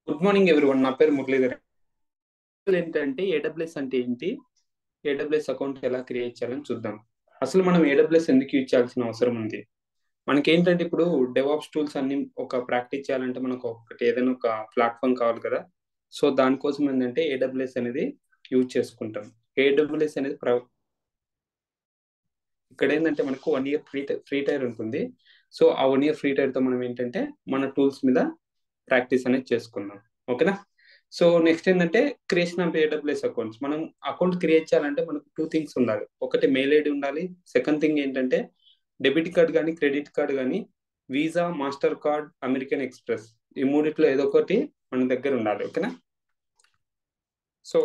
good morning everyone నా పేరు మురళీధర్ ఏంటంటే ఏడబ్ల్యూఎస్ అంటే ఏంటి ఏడబ్ల్యూఎస్ అకౌంట్ ఎలా క్రియేట్ చేయాలని చూద్దాం అసలు మనం ఏడబ్ల్యూఎస్ ఎందుకు యూజ్ చేయాల్సిన అవసరం ఉంది మనకి ఏంటంటే ఇప్పుడు డెవాప్స్ టూల్స్ అన్ని ఒక ప్రాక్టీస్ చేయాలంటే మనకు ఒకటి ఏదైనా ఒక ప్లాట్ఫామ్ కావాలి కదా సో దానికోసం ఏంటంటే ఏడబ్ల్యూఎస్ అనేది యూజ్ చేసుకుంటాం ఏడబ్ల్యూఎస్ అనేది ఇక్కడ ఏంటంటే మనకు one year free free tier ఉంటుంది సో ఆ వన్ ఇయర్ ఫ్రీ టైర్ తో మనం ఏంటంటే మన టూల్స్ మీద ప్రాక్టీస్ అనేది చేసుకుందాం ఓకేనా సో నెక్స్ట్ ఏంటంటే క్రియేషన్ ఆఫ్ ఏడబ్ల్యూఎస్ అకౌంట్స్ మనం అకౌంట్ క్రియేట్ చేయాలంటే మనకు టూ థింగ్స్ ఉండాలి ఒకటి మెయిల్ ఐడి ఉండాలి సెకండ్ థింగ్ ఏంటంటే డెబిట్ కార్డ్ కానీ క్రెడిట్ కార్డ్ కానీ Visa Mastercard American Express ఈ మూడిట్లో ఏదో ఒకటి మన దగ్గర ఉండాలి ఓకేనా సో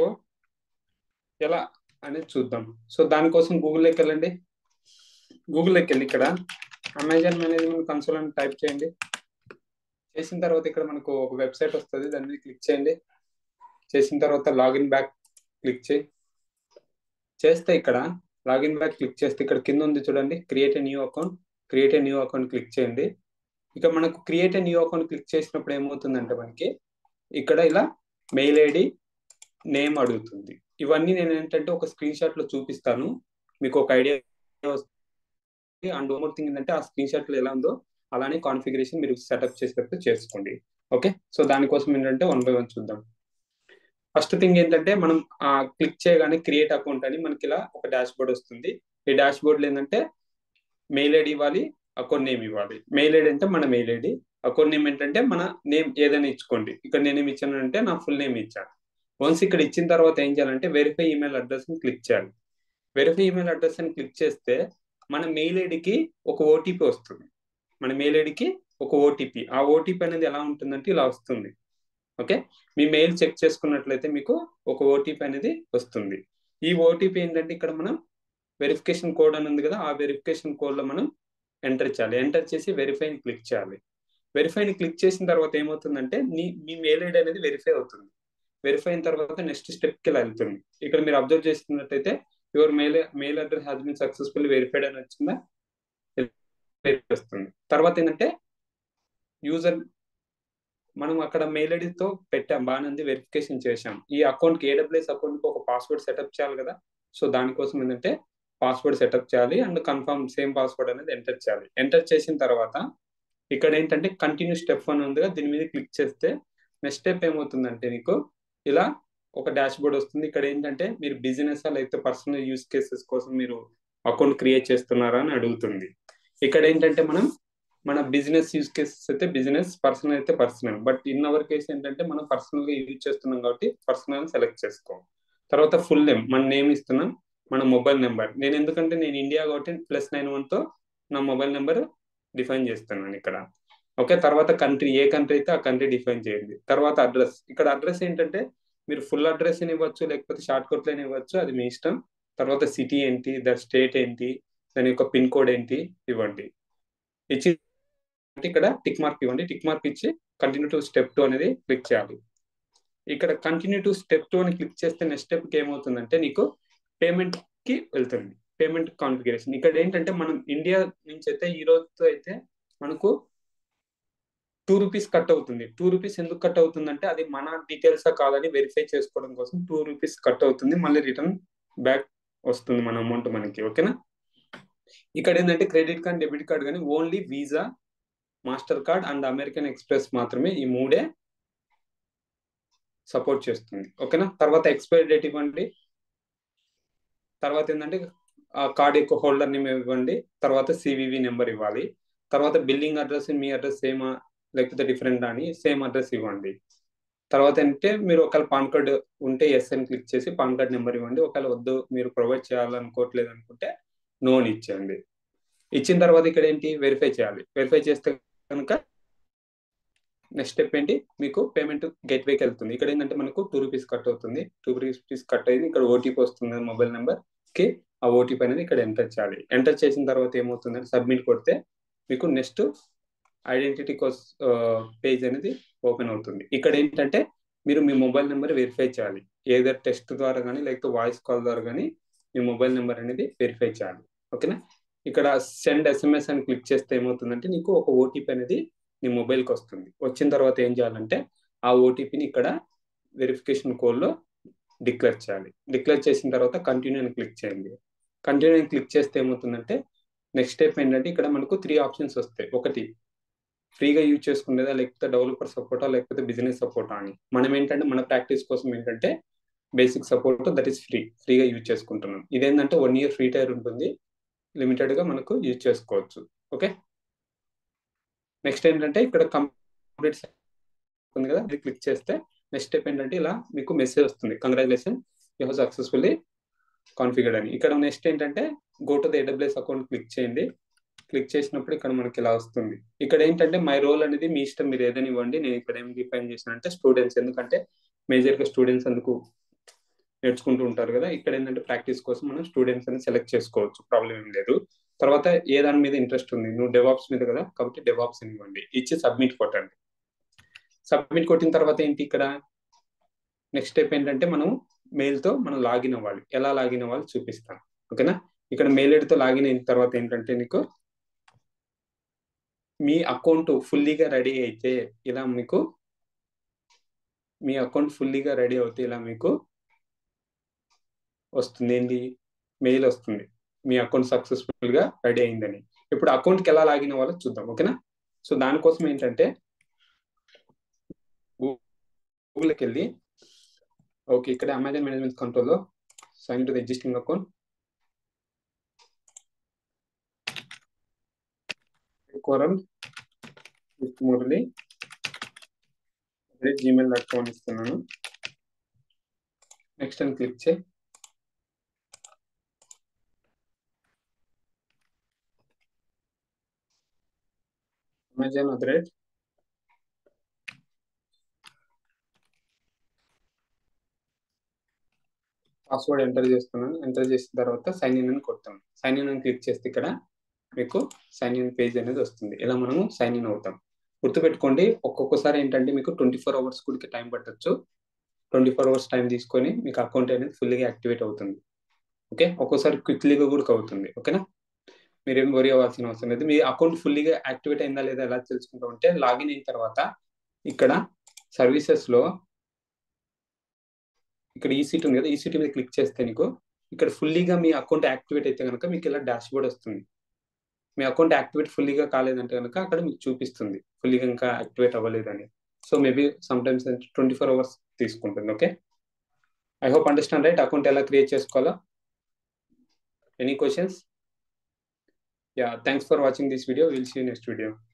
ఎలా అనేది చూద్దాం సో దానికోసం గూగుల్లోకి వెళ్ళండి గూగుల్లోకి వెళ్ళి ఇక్కడ అమెజాన్ మేనేజ్మెంట్ కన్సోల్ అని టైప్ చేయండి చేసిన తర్వాత ఇక్కడ మనకు ఒక వెబ్సైట్ వస్తుంది దాని మీద క్లిక్ చేయండి చేసిన తర్వాత లాగిన్ బ్యాక్ క్లిక్ చేయి చేస్తే ఇక్కడ లాగిన్ బ్యాక్ క్లిక్ చేస్తే ఇక్కడ కింద ఉంది చూడండి create a new account create a new account click చేయండి ఇక మనకు create a new account click చేసినప్పుడు ఏమవుతుందంటే మనకి ఇక్కడ ఇలా మెయిల్ ఐడి నేమ్ అడుగుతుంది ఇవన్నీ నేను ఏంటంటే ఒక స్క్రీన్ షాట్ లో చూపిస్తాను మీకు ఒక ఐడియా వస్తుంది అండ్ మోర్ థింగ్ ఏంటంటే ఆ స్క్రీన్ షాట్ లో ఎలా ఉందో అలానే కాన్ఫిగరేషన్ మీరు సెటప్ చేసేటప్పుడు చేసుకోండి ఓకే సో దానికోసం ఏంటంటే వన్ బై వన్ చూద్దాం ఫస్ట్ థింగ్ ఏంటంటే మనం క్లిక్ చేయగానే క్రియేట్ అకౌంట్ అని మనకి ఇలా ఒక డాష్ బోర్డ్ వస్తుంది ఈ డాష్ బోర్డ్ ఏంటంటే మెయిల్ ఐడి ఇవ్వాలి అకౌంట్ నేమ్ ఇవ్వాలి మెయిల్ ఐడి అంటే మన మెయిల్ ఐడి అకౌంట్ నేమ్ ఏంటంటే మన నేమ్ ఏదైనా ఇచ్చుకోండి ఇక్కడ నేనేమి ఇచ్చాను అంటే నా ఫుల్ నేమ్ ఇచ్చాను వన్స్ ఇక్కడ ఇచ్చిన తర్వాత ఏం చేయాలంటే వెరిఫై ఈమెయిల్ అడ్రస్ ని క్లిక్ చేయాలి వెరిఫై ఈమెయిల్ అడ్రస్ అని క్లిక్ చేస్తే మన మెయిల్ ఐడికి ఒక ఓటీపీ వస్తుంది మన మెయిల్ ఐడికి ఒక ఓటీపీ ఆ ఓటీపీ అనేది ఎలా ఉంటుందంటే ఇలా వస్తుంది ఓకే మీ మెయిల్ చెక్ చేసుకున్నట్లయితే మీకు ఒక ఓటీపీ అనేది వస్తుంది ఈ ఓటీపీ ఏంటంటే ఇక్కడ మనం వెరిఫికేషన్ కోడ్ అని ఉంది కదా ఆ వెరిఫికేషన్ కోడ్ లో మనం ఎంటర్ చేయాలి ఎంటర్ చేసి వెరిఫైని క్లిక్ చేయాలి వెరిఫైని క్లిక్ చేసిన తర్వాత ఏమవుతుందంటే మీ మీ మెయిల్ ఐడి అనేది వెరిఫై అవుతుంది వెరిఫై అయిన తర్వాత నెక్స్ట్ స్టెప్ కి వెళ్తుంది ఇక్కడ మీరు అబ్జర్వ్ చేస్తున్నట్టయితే your mail mail address has been successful verified అని వచ్చిందా వస్తుంది తర్వాత ఏంటంటే యూజర్ మనం అక్కడ మెయిల్ ఐడితో పెట్టాం బాగానే వెరిఫికేషన్ చేశాం ఈ అకౌంట్కి ఏడబ్ల్యూఎస్ అకౌంట్కి ఒక పాస్వర్డ్ సెటప్ చేయాలి కదా సో దానికోసం ఏంటంటే పాస్వర్డ్ సెటప్ చేయాలి అండ్ కన్ఫర్మ్ సేమ్ పాస్వర్డ్ అనేది ఎంటర్ చేయాలి ఎంటర్ చేసిన తర్వాత ఇక్కడ ఏంటంటే కంటిన్యూ స్టెప్ అని ఉంది దీని మీద క్లిక్ చేస్తే నెక్స్ట్ స్టెప్ ఏమవుతుందంటే నీకు ఇలా ఒక డాష్ బోర్డ్ వస్తుంది ఇక్కడ ఏంటంటే మీరు బిజినెస్ లేకపోతే పర్సనల్ యూస్ కేసెస్ కోసం మీరు అకౌంట్ క్రియేట్ చేస్తున్నారా అని అడుగుతుంది ఇక్కడ ఏంటంటే మనం మన బిజినెస్ యూస్ కేసెస్ అయితే బిజినెస్ పర్సనల్ అయితే personal but in our case ఏంటంటే మనం పర్సనల్ గా యూజ్ చేస్తున్నాం కాబట్టి పర్సనల్ సెలెక్ట్ చేసుకో తర్వాత ఫుల్ నేమ్ మన నేమ్ ఇస్తున్నాం మన మొబైల్ నెంబర్ నేను ఎందుకంటే నేను ఇండియా కాబట్టి ప్లస్ నైన్ వన్ తో నా మొబైల్ నెంబర్ డిఫైన్ చేస్తున్నాను ఇక్కడ ఓకే తర్వాత కంట్రీ ఏ కంట్రీ అయితే ఆ కంట్రీ డిఫైన్ చేయండి తర్వాత అడ్రస్ ఇక్కడ అడ్రస్ ఏంటంటే మీరు ఫుల్ అడ్రస్ ఇవ్వచ్చు లేకపోతే షార్ట్ కట్ లో ఇవ్వచ్చు అది మీ ఇష్టం తర్వాత సిటీ ఏంటి ద స్టేట్ ఏంటి దాని యొక్క పిన్ కోడ్ ఏంటి ఇవ్వండి ఇచ్చి ఇక్కడ టిక్ మార్క్ ఇవ్వండి టిక్ మార్క్ ఇచ్చి కంటిన్యూ టు స్టెప్ టూ అనేది క్లిక్ చేయాలి ఇక్కడ కంటిన్యూ టు స్టెప్ టూ అని క్లిక్ చేస్తే నెక్స్ట్ స్టెప్ కి ఏమవుతుందంటే నీకు పేమెంట్ కి వెళ్తుంది పేమెంట్ కాన్ఫిగరేషన్ ఇక్కడ ఏంటంటే మనం ఇండియా నుంచి అయితే ఈ రోజుతో అయితే మనకు టూ రూపీస్ కట్ అవుతుంది టూ రూపీస్ ఎందుకు కట్ అవుతుందంటే అది మన డీటెయిల్స్ కాదని వెరిఫై చేసుకోవడం కోసం టూ రూపీస్ కట్ అవుతుంది మళ్ళీ రిటర్న్ బ్యాక్ వస్తుంది మన అమౌంట్ మనకి ఓకేనా ఇక్కడ ఏంటంటే క్రెడిట్ కార్డ్ డెబిట్ కార్డ్ కానీ only Visa Mastercard and American Express మాత్రమే ఈ మూడే సపోర్ట్ చేస్తుంది ఓకేనా తర్వాత ఎక్స్పైరీ డేట్ ఇవ్వండి తర్వాత ఏంటంటే ఆ కార్డ్ యొక్క హోల్డర్ నేమ్ ఇవ్వండి తర్వాత సివివి నెంబర్ ఇవ్వాలి తర్వాత బిల్లింగ్ అడ్రస్ మీ అడ్రస్ సేమ్ లేకపోతే డిఫరెంట్ అని సేమ్ అడ్రస్ ఇవ్వండి తర్వాత ఏంటంటే మీరు ఒకవేళ పాన్ కార్డ్ ఉంటే ఎస్ అని క్లిక్ చేసి పాన్ కార్డ్ నెంబర్ ఇవ్వండి ఒకవేళ వద్దు మీరు ప్రొవైడ్ చేయాలనుకోవట్లేదు అనుకుంటే నో అని ఇచ్చేయండి ఇచ్చిన తర్వాత ఇక్కడ ఏంటి వెరిఫై చేయాలి వెరిఫై చేస్తే కనుక నెక్స్ట్ స్టెప్ ఏంటి మీకు పేమెంట్ గేట్ వేకి వెళ్తుంది ఇక్కడ ఏంటంటే మనకు టూ రూపీస్ కట్ అవుతుంది టూ రూపీస్ కట్ అయింది ఇక్కడ ఓటీపీ వస్తుంది మొబైల్ నెంబర్ కి ఆ ఓటీపీ అనేది ఇక్కడ ఎంటర్ చేయాలి ఎంటర్ చేసిన తర్వాత ఏమవుతుందంటే సబ్మిట్ కొడితే మీకు నెక్స్ట్ ఐడెంటిటీ కోస్ పేజ్ అనేది ఓపెన్ అవుతుంది ఇక్కడ ఏంటంటే మీరు మీ మొబైల్ నెంబర్ వెరిఫై చేయాలి ఏదో టెస్ట్ ద్వారా కానీ లేకపోతే వాయిస్ కాల్ ద్వారా కానీ మీ మొబైల్ నెంబర్ అనేది వెరిఫై చేయాలి ఓకేనా ఇక్కడ సెండ్ ఎస్ఎంఎస్ అని క్లిక్ చేస్తే ఏమవుతుందంటే నీకు ఒక ఓటీపీ అనేది నీ మొబైల్కి వస్తుంది వచ్చిన తర్వాత ఏం చేయాలంటే ఆ ఓటీపీని ఇక్కడ వెరిఫికేషన్ కోడ్లో డిక్లేర్ చేయాలి డిక్లేర్ చేసిన తర్వాత కంటిన్యూ అని క్లిక్ చేయండి కంటిన్యూ అని క్లిక్ చేస్తే ఏమవుతుందంటే నెక్స్ట్ స్టెప్ ఏంటంటే ఇక్కడ మనకు త్రీ ఆప్షన్స్ వస్తాయి ఒకటి ఫ్రీగా యూజ్ చేసుకునేదా లేకపోతే డెవలపర్ సపోర్టా లేకపోతే బిజినెస్ సపోర్టా అని మనం ఏంటంటే మన ప్రాక్టీస్ కోసం ఏంటంటే basic support that is free ఫ్రీగా యూజ్ చేసుకుంటున్నాం ఇదేంటంటే వన్ ఇయర్ ఫ్రీ టైర్ ఉంటుంది లిమిటెడ్గా మనకు యూజ్ చేసుకోవచ్చు ఓకే నెక్స్ట్ ఏంటంటే ఇక్కడ కంప్లీట్ ఉంది కదా అది క్లిక్ చేస్తే నెక్స్ట్ స్టెప్ ఏంటంటే ఇలా మీకు మెసేజ్ వస్తుంది congratulation you have successfully configured అని ఇక్కడ నెక్స్ట్ ఏంటంటే go to the AWS account click చేయండి క్లిక్ చేసినప్పుడు ఇక్కడ మనకి ఇలా వస్తుంది ఇక్కడ ఏంటంటే మై రోల్ అనేది మీ ఇష్టం మీరు ఏదైనా ఇవ్వండి నేను ఇక్కడ ఏం డిఫైన్ చేసిన అంటే స్టూడెంట్స్ ఎందుకంటే మేజర్గా స్టూడెంట్స్ అందుకు నేర్చుకుంటూ ఉంటారు కదా ఇక్కడ ఏంటంటే ప్రాక్టీస్ కోసం మనం స్టూడెంట్స్ అని సెలెక్ట్ చేసుకోవచ్చు ప్రాబ్లం ఏం లేదు తర్వాత ఏ దాని మీద ఇంట్రెస్ట్ ఉంది నువ్వు డెవాప్స్ మీద కదా కాబట్టి డెవాప్స్ అని ఇవ్వండి ఇచ్చి సబ్మిట్ కొట్టండి సబ్మిట్ కొట్టిన తర్వాత ఏంటి ఇక్కడ నెక్స్ట్ స్టెప్ ఏంటంటే మనం మెయిల్తో మనం లాగిన్ అవ్వాలి ఎలా లాగిన్ అవ్వాలి చూపిస్తాను ఓకేనా ఇక్కడ మెయిల్ ఐడితో లాగిన్ అయిన తర్వాత ఏంటంటే నీకు మీ అకౌంట్ ఫుల్లీగా రెడీ అయితే ఇలా మీకు మీ అకౌంట్ ఫుల్లీగా రెడీ అవుతే ఇలా మీకు వస్తుంది ఏంటి మెయిల్ వస్తుంది మీ అకౌంట్ సక్సెస్ఫుల్ గా రెడీ అయిందని ఇప్పుడు అకౌంట్కి ఎలా లాగిన్ అవ్వాలో చూద్దాం ఓకేనా సో దానికోసం ఏంటంటే గూగుల్కి వెళ్ళి ఓకే ఇక్కడ అమెజాన్ మేనేజ్మెంట్ కంట్రోల్లో sign to the existing account కోరల్ మురళి జీమెయిల్ డాట్ కామ్ ఇస్తున్నాను నెక్స్ట్ అని క్లిక్ చేయి Amazon at rate password enter చేస్తున్నాను ఎంటర్ చేసిన తర్వాత సైన్ ఇన్ అని కొడతాను సైన్ ఇన్ అని క్లిక్ చేస్తే ఇక్కడ మీకు సైన్ ఇన్ పేజ్ అనేది వస్తుంది ఇలా మనము సైన్ ఇన్ అవుతాం గుర్తుపెట్టుకోండి ఒక్కొక్కసారి ఏంటంటే మీకు ట్వంటీ ఫోర్ అవర్స్ కూడా టైం పట్టచ్చు ట్వంటీ ఫోర్ అవర్స్ టైం తీసుకొని మీకు అకౌంట్ అనేది ఫుల్గా యాక్టివేట్ అవుతుంది ఓకే ఒక్కోసారి క్విక్లీగా కూడా అవుతుంది ఓకేనా మీరేం వరి అవ్వాల్సిన అవసరం లేదు మీ అకౌంట్ ఫుల్లీగా యాక్టివేట్ అయిందా లేదా ఎలా తెలుసుకుంటాం అంటే లాగిన్ అయిన తర్వాత ఇక్కడ సర్వీసెస్లో ఇక్కడ ఈ సీట్ ఉంది కదా ఈ సీట్ మీద క్లిక్ చేస్తే నీకు ఇక్కడ ఫుల్లీగా మీ అకౌంట్ యాక్టివేట్ అయితే కనుక మీకు ఇలా డాష్ బోర్డ్ వస్తుంది మీ అకౌంట్ యాక్టివేట్ ఫుల్లీగా కాలేదంటే కనుక అక్కడ మీకు చూపిస్తుంది ఫుల్లీగా ఇంకా యాక్టివేట్ అవ్వలేదని so maybe some times twenty four hours తీసుకుంటుంది okay I hope understand right account ఎలా క్రియేట్ చేసుకోవాలో any questions yeah thanks for watching this video will see next video